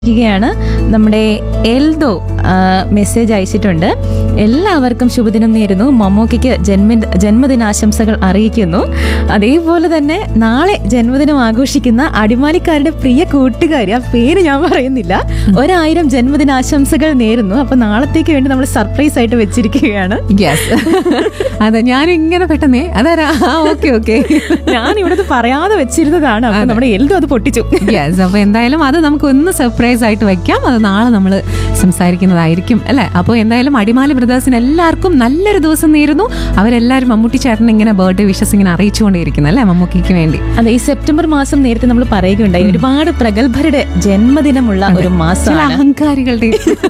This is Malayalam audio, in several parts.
ാണ് നമ്മുടെ എൽദോ ആ, മെസ്സേജ് അയച്ചിട്ടുണ്ട് എല്ലാവർക്കും ശുഭദിനം നേരുന്നു മമ്മൂക്കയ്ക്ക് ജന്മ ജന്മദിനാശംസകൾ അറിയിക്കുന്നു അതേപോലെ തന്നെ നാളെ ജന്മദിനം ആഘോഷിക്കുന്ന അടിമാലിക്കാരുടെ പ്രിയ കൂട്ടുകാരി ആ പേര് ഞാൻ പറയുന്നില്ല ഒരായിരം ജന്മദിനാശംസകൾ നേരുന്നു അപ്പൊ നാളത്തേക്ക് വേണ്ടി നമ്മൾ സർപ്രൈസ് ആയിട്ട് വെച്ചിരിക്കുകയാണ് യെസ് അതെ ഞാൻ ഇങ്ങനെ പെട്ടെന്നേ അതാരാ ഓക്കെ ഓക്കെ ഞാൻ ഇവിടുത്തെ പറയാതെ വെച്ചിരുന്നതാണ് അപ്പൊ നമ്മുടെ എൽദോ അത് പൊട്ടിച്ചു യെസ് അപ്പൊ എന്തായാലും അത് നമുക്ക് ഒന്ന് സർപ്രൈസ് ആയിട്ട് വെക്കാം അത് നാളെ നമ്മൾ സംസാരിക്കുന്നതായിരിക്കും അല്ലെ അപ്പോൾ എന്തായാലും അടിമാലി ബ്രദേഴ്സിന് എല്ലാവർക്കും നല്ലൊരു ദിവസം നേരുന്നു അവരെല്ലാവരും മമ്മൂട്ടി ചേട്ടൻ ഇങ്ങനെ ബർത്ത്ഡേ വിഷസ് ഇങ്ങനെ അറിയിച്ചുകൊണ്ടേയിരിക്കുന്നു അല്ലെ മമ്മൂക്കിക്ക് വേണ്ടി അതെ ഈ സെപ്റ്റംബർ മാസം നേരത്തെ നമ്മൾ പറയുകയുണ്ടായി ഒരുപാട് പ്രഗത്ഭരുടെ ജന്മദിനമുള്ള ഒരു ചില മാസമാണ് അഹങ്കാരികളുടെ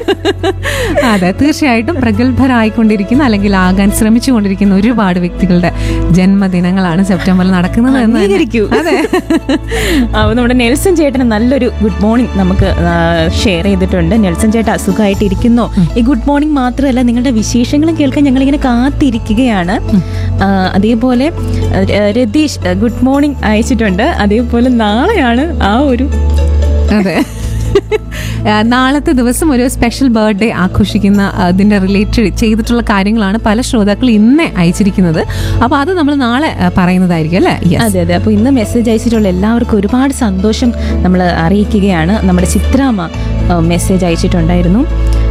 അതെ തീർച്ചയായിട്ടും പ്രഗത്ഭരായിക്കൊണ്ടിരിക്കുന്ന അല്ലെങ്കിൽ ആകാൻ ശ്രമിച്ചുകൊണ്ടിരിക്കുന്ന ഒരുപാട് വ്യക്തികളുടെ ജന്മദിനങ്ങളാണ് സെപ്റ്റംബറിൽ നടക്കുന്നത് എന്ന് തന്നെ. അംഗീകരിക്കൂ. അതെ അപ്പൊ നമ്മുടെ നെൽസൺ ചേട്ടന് നല്ലൊരു ഗുഡ് മോർണിംഗ് നമുക്ക് ഷെയർ ചെയ്തിട്ടുണ്ട് നെൽസൺ ചേട്ടാ സുഖമായിട്ട് ഇരിക്കുന്നു ഈ ഗുഡ് മോർണിംഗ് മാത്രമല്ല നിങ്ങളുടെ വിശേഷങ്ങളും കേൾക്കാൻ ഞങ്ങൾ ഇങ്ങനെ കാത്തിരിക്കുകയാണ് ആ, അതേപോലെ ര- രതീഷ് ഗുഡ് മോർണിംഗ് അയച്ചിട്ടുണ്ട് അതേപോലെ നാളെയാണ് ആ ഒരു അതെ ആ, നാളത്തെ ദിവസം ഒരു സ്പെഷ്യൽ ബർത്ത്ഡേ ആഘോഷിക്കുന്ന അതിന്റെ റിലേറ്റഡ് ചെയ്തിട്ടുള്ള കാര്യങ്ങളാണ് പല ശ്രോതാക്കൾ ഇന്നേ അയച്ചിരിക്കുന്നത് അപ്പോൾ അത് നമ്മൾ നാളെ ആ, പറയുന്നതായിരിക്കും അല്ലേ Yes. അതെ അതെ അപ്പോൾ ഇന്ന് മെസ്സേജ് അയച്ചിട്ടുള്ള എല്ലാവർക്കും ഒരുപാട് സന്തോഷം നമ്മൾ അറിയിക്കുകയാണ് നമ്മുടെ ചിത്രാമ്മ മെസ്സേജ് അയച്ചിട്ടുണ്ടായിരുന്നു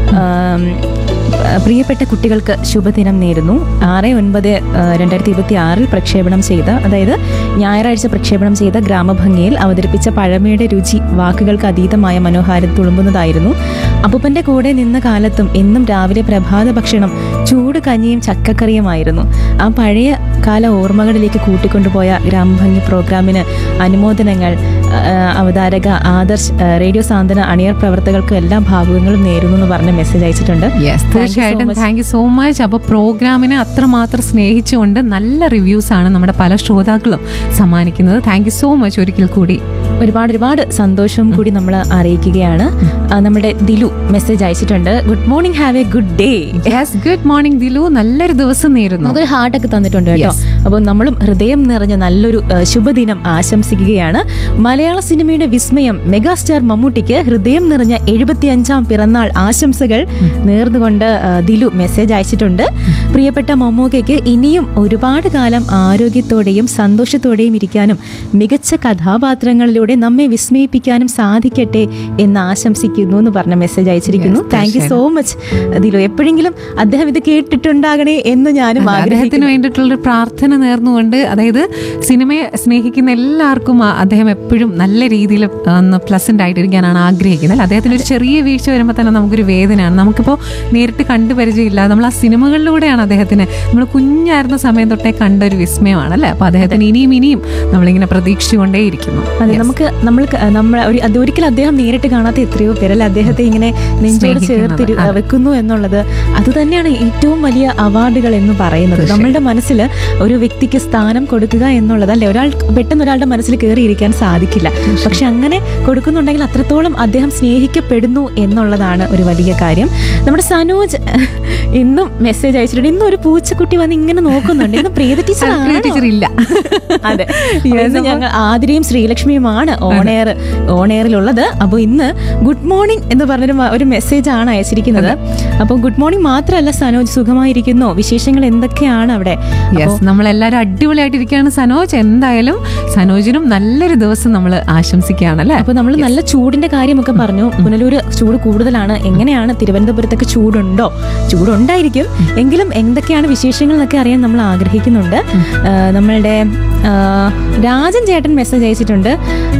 ആം, പ്രിയപ്പെട്ട കുട്ടികൾക്ക് ശുഭദിനം നേരുന്നു ആറ് ഒൻപത് രണ്ടായിരത്തി ഇരുപത്തി ആറിൽ പ്രക്ഷേപണം ചെയ്ത അതായത് ഞായറാഴ്ച പ്രക്ഷേപണം ചെയ്ത ഗ്രാമഭംഗിയിൽ അവതരിപ്പിച്ച പഴമയുടെ രുചി വാക്കുകൾക്ക് അതീതമായ മനോഹാരം തുളുമ്പുന്നതായിരുന്നു അപ്പൂപ്പന്റെ കൂടെ നിന്ന കാലത്തും എന്നും രാവിലെ പ്രഭാത ഭക്ഷണം ചൂട് കഞ്ഞിയും ചക്കക്കറിയുമായിരുന്നു ആ പഴയ കാല ഓർമ്മകളിലേക്ക് കൂട്ടിക്കൊണ്ടുപോയ ഗ്രാമഭംഗി പ്രോഗ്രാമിന് അനുമോദനങ്ങൾ ആ, അവതാരക ആദർശ് ആ, റേഡിയോ സാന്ത്വന അണിയർ പ്രവർത്തകർക്കും എല്ലാ ഭാവുകങ്ങളും നേരുന്നു എന്ന് പറഞ്ഞ മെസ്സേജ് അയച്ചിട്ടുണ്ട് യെസ് Thank you so തീർച്ചയായിട്ടും much. Thank you so much അപ്പോൾ പ്രോഗ്രാമിനെ അത്രമാത്രം സ്നേഹിച്ചുകൊണ്ട് നല്ല റിവ്യൂസ് ആണ് നമ്മുടെ പല ശ്രോതാക്കളും സമ്മാനിക്കുന്നത് താങ്ക് യു സോ മച്ച് ഒരിക്കൽ കൂടി ഒരുപാട് ഒരുപാട് സന്തോഷവും കൂടി നമ്മൾ അറിയിക്കുകയാണ് ആ, നമ്മുടെ ദിലു മെസ്സേജ് അയച്ചിട്ടുണ്ട് good morning have a good day yes good morning Dilu നല്ലൊരു ദിവസം നേരുന്നു നമുക്കൊരു ഹാർട്ടൊക്കെ തന്നിട്ടുണ്ട് കേട്ടോ Yes. അപ്പോൾ നമ്മളും ഹൃദയം നിറഞ്ഞ നല്ലൊരു ആ, ശുഭദിനം ആശംസിക്കുകയാണ് മലയാള സിനിമയുടെ വിസ്മയം മെഗാസ്റ്റാർ മമ്മൂട്ടിക്ക് ഹൃദയം നിറഞ്ഞ എഴുപത്തി അഞ്ചാം പിറന്നാൾ ആശംസകൾ നേർന്നുകൊണ്ട് ആ, ദിലു മെസ്സേജ് അയച്ചിട്ടുണ്ട് പ്രിയപ്പെട്ട മമ്മൂക്കയ്ക്ക് ഇനിയും ഒരുപാട് കാലം ആരോഗ്യത്തോടെയും സന്തോഷത്തോടെയും ഇരിക്കാനും മികച്ച കഥാപാത്രങ്ങളിലൂടെ നമ്മെ വിസ്മയിപ്പിക്കാനും സാധിക്കട്ടെ എന്ന് ആശംസിക്കുന്നു എന്ന് പറഞ്ഞ മെസ്സേജ് അയച്ചിരിക്കുന്നു Yes, thank you so much Dilu എപ്പോഴെങ്കിലും അദ്ദേഹം ഇത് കേട്ടിട്ടുണ്ടാകണേ എന്ന് ഞാനും അദ്ദേഹത്തിന് ആഗ്രഹിക്കുന്നു വേണ്ടിയിട്ടുള്ളൊരു പ്രാർത്ഥന നേർന്നുകൊണ്ട് അതായത് സിനിമയെ സ്നേഹിക്കുന്ന എല്ലാവർക്കും ആ- അദ്ദേഹം എപ്പോഴും നല്ല രീതിയിൽ ഒന്ന് പ്ലസന്റ് ആയിട്ടിരിക്കാനാണ് ആഗ്രഹിക്കുന്നത് അല്ലേ? അദ്ദേഹത്തിന് ഒരു ചെറിയ വീഴ്ച വരുമ്പോൾ തന്നെ നമുക്കൊരു വേദനയാണ് നമുക്കിപ്പോൾ നേരിട്ട് കണ്ടു പരിചയമില്ല നമ്മൾ ആ സിനിമകളിലൂടെയാണ് അദ്ദേഹത്തിന് നമ്മൾ കുഞ്ഞായിരുന്ന സമയം തൊട്ടേ കണ്ട ഒരു വിസ്മയമാണ് അല്ലേ അപ്പൊ അദ്ദേഹത്തിന് ഇനിയും ഇനിയും നമ്മളിങ്ങനെ പ്രതീക്ഷിച്ചുകൊണ്ടേയിരിക്കുന്നു അതെ നമുക്ക് നമ്മൾ നമ്മൾ ഒരു അത് ഒരിക്കലും അദ്ദേഹം നേരിട്ട് കാണാത്ത എത്രയോ പേരല്ല അദ്ദേഹത്തെ ഇങ്ങനെ നെഞ്ചോട് സ്നേഹിക്കുന്നത്, ചേർത്ത് അതെ. വെക്കുന്നു എന്നുള്ളത് അത് തന്നെയാണ് ഏറ്റവും വലിയ അവാർഡുകൾ എന്ന് പറയുന്നത് നമ്മളുടെ മനസ്സിൽ ഒരു വ്യക്തിക്ക് സ്ഥാനം കൊടുക്കുക എന്നുള്ളത് അല്ലെ ഒരാൾ പെട്ടെന്ന് ഒരാളുടെ മനസ്സിൽ കയറിയിരിക്കാൻ സാധിക്കില്ല പക്ഷെ അങ്ങനെ കൊടുക്കുന്നുണ്ടെങ്കിൽ അത്രത്തോളം അദ്ദേഹം സ്നേഹിക്കപ്പെടുന്നു എന്നുള്ളതാണ് ഒരു വലിയ കാര്യം നമ്മുടെ സനോജ് ഇന്നും മെസ്സേജ് അയച്ചിട്ടുണ്ട് ഇന്നും ഒരു പൂച്ചക്കുട്ടി വന്ന് ഇങ്ങനെ നോക്കുന്നുണ്ട് ഇന്ന് പ്രിയത ടീച്ചർ ടീച്ചർ ഇല്ല അതെ അപ്പൊ ഇന്ന് ഞങ്ങൾ ആതിരയും ശ്രീലക്ഷ്മിയുമാണ് ഓണെയർ ഓണെയറിലുള്ളത് അപ്പോൾ ഇന്ന് ഗുഡ് മോർണിംഗ് എന്ന് പറഞ്ഞൊരു മ- ഒരു മെസ്സേജ് ആണ് അയച്ചിരിക്കുന്നത് അപ്പോൾ ഗുഡ് മോർണിംഗ് മാത്രമല്ല സനോജ് സുഖമായിരിക്കുന്നു വിശേഷങ്ങൾ എന്തൊക്കെയാണ് അവിടെ യെസ് നമ്മളെല്ലാവരും അടിപൊളിയായിട്ടിരിക്കുകയാണ് സനോജ് എന്തായാലും സനോജിനും നല്ലൊരു ദിവസം നമ്മൾ ആശംസിക്കുകയാണ് അല്ലേ അപ്പോൾ നമ്മൾ നല്ല ചൂടിന്റെ കാര്യമൊക്കെ പറഞ്ഞു പുനലൂര് ചൂട് കൂടുതലാണ് എങ്ങനെയാണ് തിരുവനന്തപുരത്തൊക്കെ ചൂടുണ്ടോ ചൂടുണ്ടായിരിക്കും എങ്കിലും എന്തൊക്കെയാണ് വിശേഷങ്ങൾ എന്നൊക്കെ അറിയാൻ നമ്മൾ ആഗ്രഹിക്കുന്നുണ്ട് ആ, നമ്മളുടെ ആ, രാജൻ ചേട്ടൻ മെസ്സേജ് അയച്ചിട്ടുണ്ട്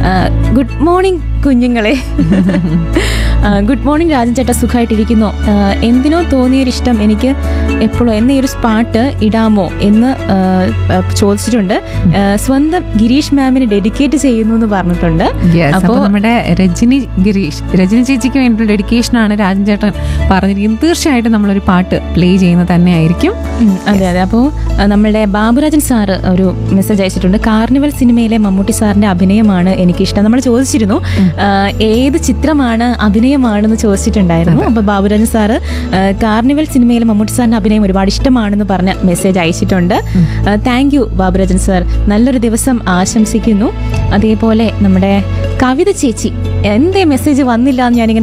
ഗുഡ് മോർണിംഗ് കുഞ്ഞുങ്ങളെ ഗുഡ് മോർണിംഗ് രാജൻ ചേട്ടൻ സുഖമായിട്ടിരിക്കുന്നു ആ, എന്തിനോ തോന്നിയൊരിഷ്ടം എനിക്ക് എപ്പോഴും എന്ന ഈ ഒരു സ്പാട്ട് ഇടാമോ എന്ന് ആ, ആ, ചോദിച്ചിട്ടുണ്ട് ആ, സ്വന്തം ഗിരീഷ് മാമിന് ഡെഡിക്കേറ്റ് ചെയ്യുന്നു എന്ന് പറഞ്ഞിട്ടുണ്ട് യെസ് അപ്പോ അപ്പോൾ നമ്മുടെ രജനി ഗിരീഷ് രജനി ചേച്ചിക്ക് വേണ്ടിയുള്ള ഡെഡിക്കേഷൻ ആണ് രാജൻ ചേട്ടൻ പറഞ്ഞിരിക്കുന്നത് തീർച്ചയായിട്ടും നമ്മളൊരു പാട്ട് പ്ലേ ചെയ്യുന്നത് തന്നെയായിരിക്കും ഉം, അതെ അതെ അപ്പോൾ നമ്മളുടെ ബാബുരാജൻ സാറ് ഒരു മെസ്സേജ് അയച്ചിട്ടുണ്ട് കാർണിവൽ സിനിമയിലെ മമ്മൂട്ടി സാറിന്റെ അഭിനയമാണ് എനിക്കിഷ്ടം നമ്മൾ ചോദിച്ചിരുന്നു ആ, ഏത് ചിത്രമാണ് അഭിനയം അഭിനയമാണെന്ന് ചോദിച്ചിട്ടുണ്ടായിരുന്നു അപ്പൊ ബാബുരാജൻ സാറ് ആ, കാർണിവൽ സിനിമയിലെ മമ്മൂട്ടി സാറിന്റെ അഭിനയം ഒരുപാട് ഇഷ്ടമാണെന്ന് പറഞ്ഞ മെസ്സേജ് അയച്ചിട്ടുണ്ട് താങ്ക് യു ബാബുരാജൻ സാർ നല്ലൊരു ദിവസം ആശംസിക്കുന്നു അതേപോലെ നമ്മുടെ കവിത ചേച്ചി എന്തേ മെസ്സേജ് വന്നില്ല എന്ന് ഞാനിങ്ങനെ